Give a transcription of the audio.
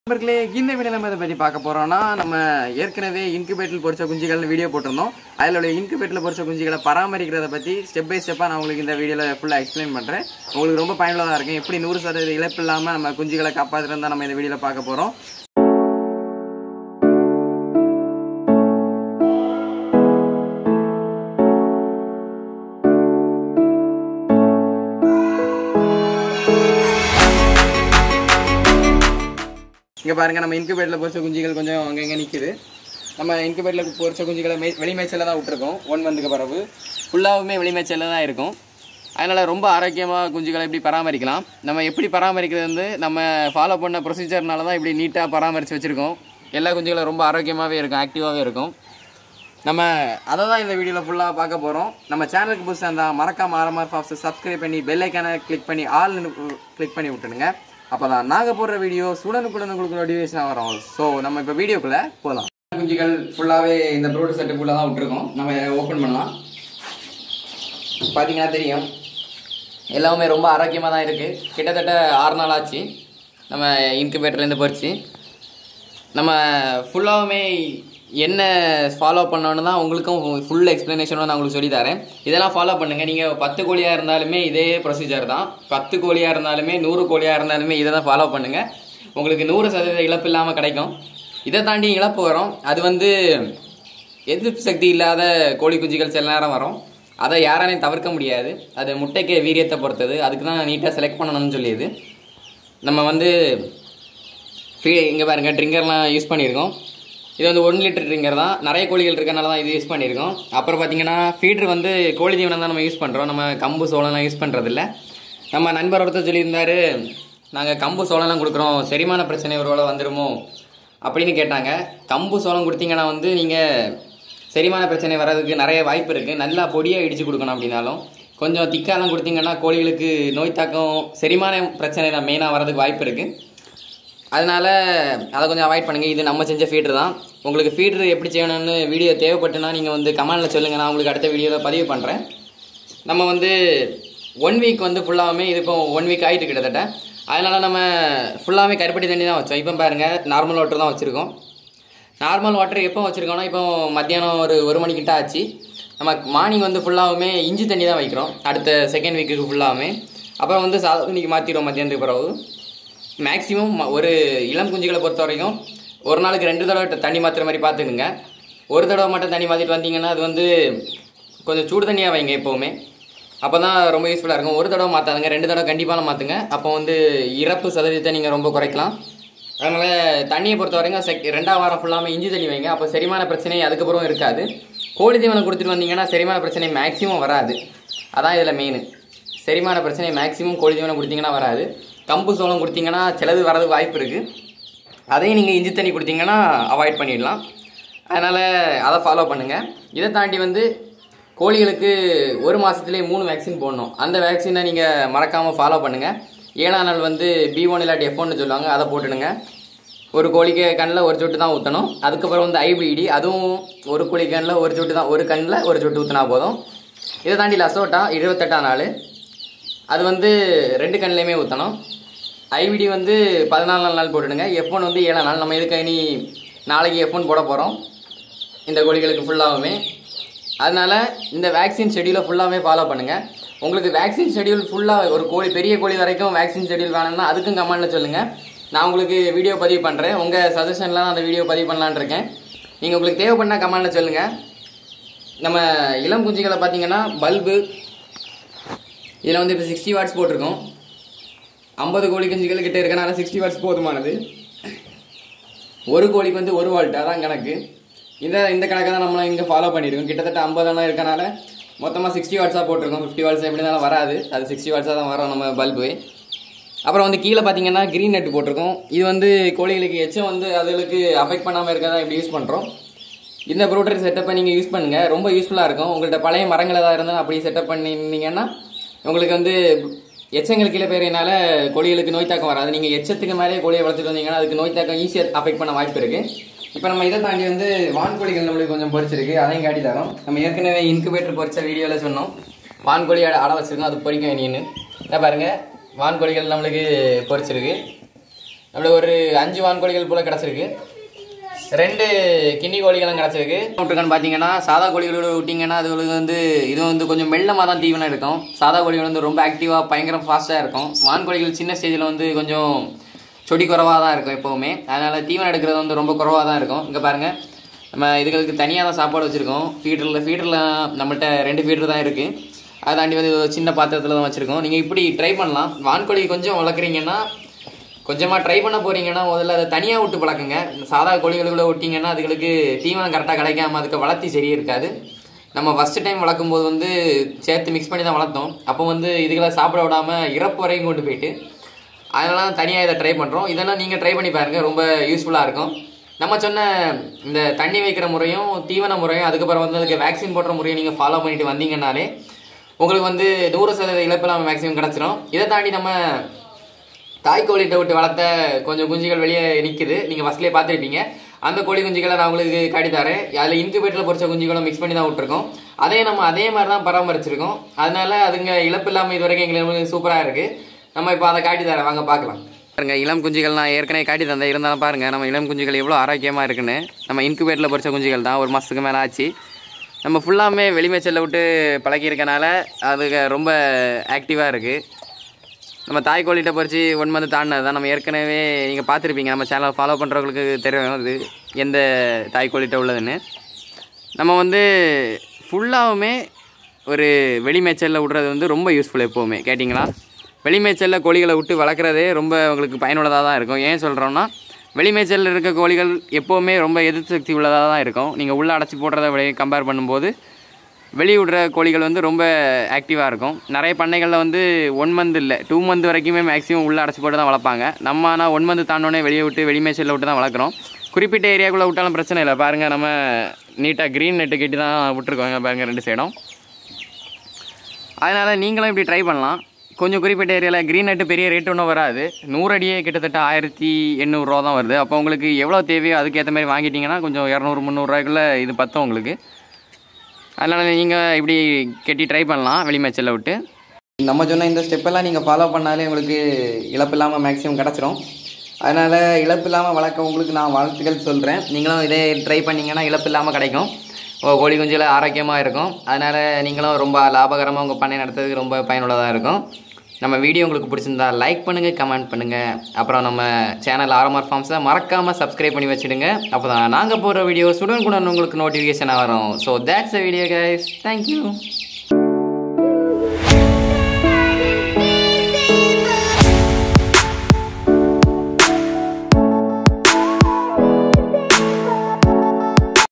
நண்பர்களே இந்த வீடியோ நம்ம இதை பற்றி பார்க்க போறோம்னா நம்ம ஏற்கனவே இன்குபேட்டில் பொறிச்ச குஞ்சுகள் வீடியோ போட்டிருந்தோம் அதில் உள்ள இன்குபேட்டில் பொறிச்ச குஞ்சுகளை பராமரிக்கிறத பற்றி ஸ்டெப் பை ஸ்டெப்பாக நான் உங்களுக்கு இந்த வீடியோவில் ஃபுல்லாக எக்ஸ்பிளைன் பண்ணுறேன் உங்களுக்கு ரொம்ப பயனுள்ளதாக இருக்கும் எப்படி நூறு சதவீத இழப்பு இல்லாமல் நம்ம குஞ்சுகளை காப்பாற்றுறது தான் நம்ம இந்த வீடியோவில் பார்க்க போகிறோம் இங்கே பாருங்க நம்ம இன்குபேட்டில் பொறிச்ச குஞ்சுகள் கொஞ்சம் அங்கங்கே நிற்குது நம்ம இன்குபேட்டில் பொறிச்ச குஞ்சுகளை மே வெளி மேய்ச்சலில் தான் விட்டுருக்கோம் ஒன் மந்த்துக்கு பிறகு ஃபுல்லாகவுமே வெளி மேய்ச்சலில் தான் இருக்கும் அதனால் ரொம்ப ஆரோக்கியமாக குஞ்சுகளை எப்படி பராமரிக்கலாம் நம்ம எப்படி பராமரிக்கிறது வந்து நம்ம ஃபாலோ பண்ண ப்ரொசீஜர்னால தான் இப்படி நீட்டாக பராமரித்து வச்சுருக்கோம் எல்லா குஞ்சுகளும் ரொம்ப ஆரோக்கியமாகவே இருக்கும் ஆக்டிவாகவே இருக்கும் நம்ம அதை தான் இந்த வீடியோவில் ஃபுல்லாக பார்க்க போகிறோம் நம்ம சேனலுக்கு புதுசாக இருந்தால் மறக்காம ஆர்எம்ஆர் ஃபாப்ஸை சப்ஸ்கிரைப் பண்ணி பெல் ஐக்கானை கிளிக் பண்ணி ஆல் கிளிக் பண்ணி விட்டுடுங்க அப்போ தான் நாங்கள் போடுற வீடியோ உடனுக்குடன் உங்களுக்கு நோட்டிஃபிகேஷன் வரும் ஸோ நம்ம இப்போ வீடியோக்குள்ளே போகலாம் குஞ்சுகள் ஃபுல்லாகவே இந்த ப்ரோடு செட்டுக்குள்ளே தான் விட்டுருக்கோம் நம்ம ஓப்பன் பண்ணலாம் பார்த்தீங்கன்னா தெரியும் எல்லாமே ரொம்ப ஆரோக்கியமாக தான் இருக்குது கிட்டத்தட்ட ஆறு நாள் ஆச்சு நம்ம இன்குபேட்டர்லேருந்து பறிச்சு நம்ம ஃபுல்லாகவுமே என்ன ஃபாலோ பண்ணணும்னு தான் உங்களுக்கும் ஃபுல் எக்ஸ்ப்ளனேஷனும் நான் உங்களுக்கு சொல்லி தரேன் இதெல்லாம் ஃபாலோ பண்ணுங்கள் நீங்கள் பத்து கோழியாக இருந்தாலுமே இதே ப்ரொசீஜர் தான் பத்து கோழியாக இருந்தாலுமே நூறு கோழியாக இருந்தாலுமே இதை தான் ஃபாலோ பண்ணுங்கள் உங்களுக்கு நூறு சதவீத இழப்பு இல்லாமல் கிடைக்கும் இதை தாண்டி இழப்பு வரும் அது வந்து எதிர்ப்பு சக்தி இல்லாத கோழி குஞ்சுகள் சில நேரம் வரும் அதை யாராலையும் தவிர்க்க முடியாது அது முட்டைக்கு வீரியத்தை பொறுத்தது அதுக்கு தான் நீட்டாக செலக்ட் பண்ணணும்னு சொல்லியது நம்ம வந்து ஃப்ரீ இங்கே பாருங்கள் ட்ரிங்கர்லாம் யூஸ் பண்ணியிருக்கோம் இது வந்து ஒன் லிட்டர் ட்ரிங்கர் தான் நிறைய கோழிகள் இருக்கனால தான் இது யூஸ் பண்ணியிருக்கோம் அப்புறம் பார்த்தீங்கன்னா ஃபீட்ரு வந்து கோழி தீவனம் தான் நம்ம யூஸ் பண்ணுறோம் நம்ம கம்பு சோளம்லாம் யூஸ் பண்ணுறதில்ல நம்ம நண்பர் ஒருத்தர் சொல்லியிருந்தாரு நாங்கள் கம்பு சோளம்லாம் கொடுக்குறோம் செரிமான பிரச்சனை ஒருவேளை வந்துருமோ அப்படின்னு கேட்டாங்க கம்பு சோளம் கொடுத்தீங்கன்னா வந்து நீங்கள் செரிமான பிரச்சனை வர்றதுக்கு நிறைய வாய்ப்பு இருக்குது நல்லா பொடியாக இடித்து கொடுக்கணும் அப்படின்னாலும் கொஞ்சம் திக்காலாம் கொடுத்தீங்கன்னா கோழிகளுக்கு நோய் தாக்கம் செரிமான பிரச்சனை தான் மெயினாக வர்றதுக்கு வாய்ப்பு இருக்குது அதனால் அதை கொஞ்சம் அவாய்ட் பண்ணுங்கள் இது நம்ம செஞ்ச ஃபீட்ரு தான் உங்களுக்கு ஃபீட்ரு எப்படி செய்யணும்னு வீடியோ தேவைப்பட்டுனா நீங்கள் வந்து கமெண்டில் சொல்லுங்கள் நான் உங்களுக்கு அடுத்த வீடியோவில் பதிவு பண்ணுறேன் நம்ம வந்து ஒன் வீக் வந்து ஃபுல்லாகவே இது இப்போ ஒன் வீக் ஆகிட்டு கிட்டத்தட்ட அதனால் நம்ம ஃபுல்லாகவே கருப்பட்டி தண்ணி தான் வச்சோம் இப்போ பாருங்கள் நார்மல் வாட்டர் தான் வச்சுருக்கோம் நார்மல் வாட்டர் எப்போ வச்சுருக்கோம்னா இப்போ மத்தியானம் ஒரு ஒரு மணிக்கிட்ட ஆச்சு நம்ம மார்னிங் வந்து ஃபுல்லாகவுமே இஞ்சி தண்ணி தான் வைக்கிறோம் அடுத்த செகண்ட் வீக்குக்கு ஃபுல்லாகவுமே அப்புறம் வந்து சாதா தண்ணிக்கு மாற்றிடுவோம் மத்தியானத்துக்கு பிறகு மேக்ஸிமம் ஒரு இளம் குஞ்சுகளை பொறுத்த வரைக்கும் ஒரு நாளைக்கு ரெண்டு தடவை தண்ணி மாற்றுற மாதிரி பார்த்துக்குங்க ஒரு தடவை மட்டும் தண்ணி மாற்றிட்டு வந்தீங்கன்னா அது வந்து கொஞ்சம் சூடு தண்ணியாக வைங்க எப்போவுமே அப்போ தான் ரொம்ப யூஸ்ஃபுல்லாக இருக்கும் ஒரு தடவை மாற்றாதுங்க ரெண்டு தடவை கண்டிப்பாக மாற்றுங்க அப்போ வந்து இறப்பு சதவீதத்தை நீங்கள் ரொம்ப குறைக்கலாம் அதனால் தண்ணியை பொறுத்த வரைக்கும் செக் ரெண்டாவது வாரம் ஃபுல்லாமல் இஞ்சி தண்ணி வைங்க அப்போ செரிமான பிரச்சனை அதுக்கப்புறம் இருக்காது கோழி தீவனம் கொடுத்துட்டு வந்தீங்கன்னா செரிமான பிரச்சனை மேக்ஸிமம் வராது அதான் இதில் மெயின் செரிமான பிரச்சனை மேக்ஸிமம் கோழி தீவனம் கொடுத்தீங்கன்னா வராது கம்பு சோளம் கொடுத்தீங்கன்னா சிலது வரதுக்கு வாய்ப்பு இருக்குது அதையும் நீங்கள் இஞ்சி தண்ணி கொடுத்தீங்கன்னா அவாய்ட் பண்ணிடலாம் அதனால் அதை ஃபாலோ பண்ணுங்கள் இதை தாண்டி வந்து கோழிகளுக்கு ஒரு மாதத்துலேயே மூணு வேக்சின் போடணும் அந்த வேக்சினை நீங்கள் மறக்காமல் ஃபாலோ பண்ணுங்கள் ஏழாம் நாள் வந்து பி ஒன் இல்லாட்டி எஃப் ஒன்னு சொல்லுவாங்க அதை போட்டுடுங்க ஒரு கோழிக்கு கண்ணில் ஒரு சொட்டு தான் ஊற்றணும் அதுக்கப்புறம் வந்து ஐபிடி அதுவும் ஒரு கோழி கண்ணில் ஒரு சொட்டு தான் ஒரு கண்ணில் ஒரு சொட்டு ஊற்றினா போதும் இதை தாண்டி லசோட்டா இருபத்தெட்டாம் நாள் அது வந்து ரெண்டு கண்ணிலையுமே ஊற்றணும் ஐவிடி வந்து பதினாலு நாள் போட்டுடுங்க எஃப் ஒன் வந்து ஏழாம் நாள் நம்ம இதுக்கு இனி நாளைக்கு எஃப் ஒன் போட போகிறோம் இந்த கோழிகளுக்கு ஃபுல்லாகவுமே அதனால் இந்த வேக்சின் ஷெடியூலை ஃபுல்லாகவே ஃபாலோ பண்ணுங்கள் உங்களுக்கு வேக்சின் ஷெடியூல் ஃபுல்லாக ஒரு கோழி பெரிய கோழி வரைக்கும் வேக்சின் ஷெடியூல் வேணும்னா அதுக்கும் கமெண்ட்டில் சொல்லுங்கள் நான் உங்களுக்கு வீடியோ பதிவு பண்ணுறேன் உங்கள் சஜஷன்லாம் அந்த வீடியோ பதிவு பண்ணலான்னு இருக்கேன் நீங்கள் உங்களுக்கு தேவைப்பட்டால் கமெண்ட்டில் சொல்லுங்கள் நம்ம இளம் குஞ்சுகளை பார்த்தீங்கன்னா பல்பு இதில் வந்து இப்போ சிக்ஸ்டி வாட்ஸ் போட்டிருக்கோம் ஐம்பது கோழி குஞ்சுகள் கிட்ட இருக்கனால சிக்ஸ்டி வாட்ஸ் போதுமானது ஒரு கோழிக்கு வந்து ஒரு வால்ட் அதான் கணக்கு இந்த இந்த கணக்கை தான் நம்மளும் இங்கே ஃபாலோ பண்ணியிருக்கோம் கிட்டத்தட்ட ஐம்பதெல்லாம் இருக்கனால மொத்தமாக சிக்ஸ்டி வாட்ஸாக போட்டிருக்கோம் ஃபிஃப்டி வாட்ஸ் எப்படி இருந்தாலும் வராது அது சிக்ஸ்டி வாட்ஸாக தான் வரும் நம்ம பல்பு அப்புறம் வந்து கீழே பார்த்தீங்கன்னா க்ரீன் நெட் போட்டிருக்கோம் இது வந்து கோழிகளுக்கு எச்சம் வந்து அதுகளுக்கு அஃபெக்ட் பண்ணாமல் இருக்க தான் இப்படி யூஸ் பண்ணுறோம் இந்த ப்ரோட்டரி செட்டப்பை நீங்கள் யூஸ் பண்ணுங்கள் ரொம்ப யூஸ்ஃபுல்லாக இருக்கும் உங்கள்கிட்ட பழைய மரங்கள் ஏதாவது இருந்தால் அப்படி செட்டப் பண்ணியிருந்தீங்கன்னா உங்களுக்கு வந்து எச்சங்கள் கீழே பேரையினால கோழிகளுக்கு நோய் தாக்கம் வராது நீங்கள் எச்சத்துக்கு மேலே கோழியை வளர்த்துட்டு வந்தீங்கன்னா அதுக்கு நோய் தாக்கம் ஈஸியாக அஃபெக்ட் பண்ண வாய்ப்பு இருக்குது இப்போ நம்ம இதை தாண்டி வந்து வான்கோழிகள் நம்மளுக்கு கொஞ்சம் பொரிச்சிருக்கு அதையும் காட்டி தரோம் நம்ம ஏற்கனவே இன்குபேட்டர் பொரிச்ச வீடியோவில் சொன்னோம் வான்கோழி அடை அடை வச்சிருக்கோம் அது பொரிக்க வேணின்னு இதை பாருங்கள் வான்கோழிகள் நம்மளுக்கு பொரிச்சிருக்கு நம்மளுக்கு ஒரு அஞ்சு வான்கோழிகள் போல் கிடச்சிருக்கு ரெண்டு கிண்ணி கோழிகளும் கிடச்சிருக்கு விட்டுருக்கான்னு பார்த்தீங்கன்னா சாதா கோழிகளோட விட்டிங்கன்னா அதுகளுக்கு வந்து இது வந்து கொஞ்சம் மெல்லமாக தான் தீவனம் இருக்கும் சாதா கோழிகள் வந்து ரொம்ப ஆக்டிவாக பயங்கரம் ஃபாஸ்ட்டாக இருக்கும் வான்கோழிகள் சின்ன ஸ்டேஜில் வந்து கொஞ்சம் சொடி குறவாக தான் இருக்கும் எப்போவுமே அதனால் தீவனம் எடுக்கிறது வந்து ரொம்ப குறவாக தான் இருக்கும் இங்கே பாருங்கள் நம்ம இதுகளுக்கு தனியாக தான் சாப்பாடு வச்சுருக்கோம் ஃபீடரில் ஃபீடரில் நம்மள்ட்ட ரெண்டு ஃபீடர் தான் இருக்குது அதை தாண்டி வந்து ஒரு சின்ன பாத்திரத்தில் தான் வச்சுருக்கோம் நீங்கள் இப்படி ட்ரை பண்ணலாம் வான்கோழி கொஞ்சம் வளர்க்குறீங்கன்னா கொஞ்சமாக ட்ரை பண்ண போறீங்கன்னா முதல்ல அதை தனியாக விட்டு பழக்குங்க இந்த சாதா கோழிகளுக்குள்ள விட்டிங்கன்னா அதுகளுக்கு தீவனம் கரெக்டாக கிடைக்காம அதுக்கு வளர்த்தி சரியே இருக்காது நம்ம ஃபஸ்ட்டு டைம் வளர்க்கும் போது வந்து சேர்த்து மிக்ஸ் பண்ணி தான் வளர்த்தோம் அப்போ வந்து இதுகளை சாப்பிட விடாமல் இறப்பு வரையும் கொண்டு போயிட்டு அதெல்லாம் தனியாக இதை ட்ரை பண்ணுறோம் இதெல்லாம் நீங்கள் ட்ரை பண்ணி பாருங்கள் ரொம்ப யூஸ்ஃபுல்லாக இருக்கும் நம்ம சொன்ன இந்த தண்ணி வைக்கிற முறையும் தீவன முறையும் அதுக்கப்புறம் வந்து அதுக்கு வேக்சின் போடுற முறையும் நீங்கள் ஃபாலோ பண்ணிட்டு வந்தீங்கன்னாலே உங்களுக்கு வந்து நூறு சதவீத இழப்பெல்லாம் மேக்ஸிமம் கிடச்சிரும் இதை தாண்டி நம்ம தாய் கோழிகிட்ட விட்டு வளர்த்த கொஞ்சம் குஞ்சுகள் வெளியே நிற்குது நீங்கள் ஃபஸ்ட்லேயே பார்த்துருப்பீங்க அந்த கோழி குஞ்சுகளை நான் உங்களுக்கு காட்டி தரேன் அதில் இன்குபேட்டரில் பொறிச்ச குஞ்சுகளும் மிக்ஸ் பண்ணி தான் விட்டுருக்கோம் அதே நம்ம அதே மாதிரி தான் பராமரிச்சிருக்கோம் அதனால அதுங்க இழப்பு இல்லாமல் இது வரைக்கும் எங்களுக்கு சூப்பராக இருக்குது நம்ம இப்போ அதை காட்டி தரேன் வாங்க பார்க்கலாம் பாருங்க இளம் குஞ்சுகள் நான் ஏற்கனவே காட்டி தந்தேன் இருந்தாலும் பாருங்க நம்ம இளம் குஞ்சுகள் எவ்வளோ ஆரோக்கியமாக இருக்குன்னு நம்ம இன்குபேட்டரில் பொறிச்ச குஞ்சுகள் தான் ஒரு மாதத்துக்கு மேலே ஆச்சு நம்ம ஃபுல்லாமே வெளிமேச்சலில் விட்டு பழக்கியிருக்கனால அதுங்க ரொம்ப ஆக்டிவாக இருக்குது நம்ம தாய் கோழிட்ட பறித்து ஒன் மந்த் தாண்டினது தான் நம்ம ஏற்கனவே நீங்கள் பார்த்துருப்பீங்க நம்ம சேனலை ஃபாலோ பண்ணுறவங்களுக்கு தெரியும் அது எந்த தாய் கோழிட்ட உள்ளதுன்னு நம்ம வந்து ஃபுல்லாகவுமே ஒரு வெளிமேய்ச்சலில் விடுறது வந்து ரொம்ப யூஸ்ஃபுல் எப்போவுமே கேட்டிங்களா வெளிமேய்ச்சலில் கோழிகளை விட்டு வளர்க்குறதே ரொம்ப உங்களுக்கு பயனுள்ளதாக தான் இருக்கும் ஏன் சொல்கிறோன்னா வெளிமேய்ச்சலில் இருக்க கோழிகள் எப்போவுமே ரொம்ப எதிர்ப்பு சக்தி உள்ளதாக தான் இருக்கும் நீங்கள் உள்ளே அடைச்சி போடுறத விட கம்பேர் பண்ணும்போது வெளியே விடுற கோழிகள் வந்து ரொம்ப ஆக்டிவாக இருக்கும் நிறைய பண்ணைகளில் வந்து ஒன் மந்த் இல்லை டூ மந்த் வரைக்குமே மேக்ஸிமம் உள்ளே அடைச்சி போட்டு தான் வளர்ப்பாங்க நம்ம ஆனால் ஒன் மந்த் தாண்டோடனே வெளியே விட்டு வெளிமேச்சலில் விட்டு தான் வளர்க்குறோம் குறிப்பிட்ட ஏரியாக்குள்ளே விட்டாலும் பிரச்சனை இல்லை பாருங்கள் நம்ம நீட்டாக க்ரீன் நெட்டு கட்டி தான் விட்டுருக்கோங்க பாருங்கள் ரெண்டு சைடும் அதனால் நீங்களும் இப்படி ட்ரை பண்ணலாம் கொஞ்சம் குறிப்பிட்ட ஏரியாவில் க்ரீன் நெட்டு பெரிய ரேட் ஒன்றும் வராது நூறு அடியே கிட்டத்தட்ட ஆயிரத்தி எண்ணூறுரூவா தான் வருது அப்போ உங்களுக்கு எவ்வளோ தேவையோ அதுக்கேற்ற மாதிரி வாங்கிட்டீங்கன்னா கொஞ்சம் இரநூறு முந்நூறுரூவாய்க்குள்ளே இது பத்தும் உங்களுக்கு அதனால் நீங்கள் இப்படி கட்டி ட்ரை பண்ணலாம் வெளிமேச்சலில் விட்டு நம்ம சொன்ன இந்த ஸ்டெப்பெல்லாம் நீங்கள் ஃபாலோ பண்ணாலே உங்களுக்கு இழப்பு இல்லாமல் மேக்ஸிமம் கிடச்சிரும் அதனால் இழப்பு இல்லாமல் வளர்க்க உங்களுக்கு நான் வாழ்த்துக்கள் சொல்கிறேன் நீங்களும் இதே ட்ரை பண்ணிங்கன்னா இழப்பு இல்லாமல் கிடைக்கும் ஓ கோழி குஞ்சில் ஆரோக்கியமாக இருக்கும் அதனால் நீங்களும் ரொம்ப லாபகரமாக உங்கள் பண்ணை நடத்துறதுக்கு ரொம்ப பயனுள்ளதாக இருக்கும் நம்ம வீடியோ உங்களுக்கு பிடிச்சிருந்தா லைக் பண்ணுங்கள் கமெண்ட் பண்ணுங்கள் அப்புறம் நம்ம சேனல் ஆர்எம்ஆர் ஃபார்ம்ஸை மறக்காமல் சப்ஸ்கிரைப் பண்ணி வச்சுடுங்க அப்போ தான் நாங்கள் போடுற வீடியோ சுடன் கூட உங்களுக்கு நோட்டிஃபிகேஷனாக வரும் so that's a video guys thank you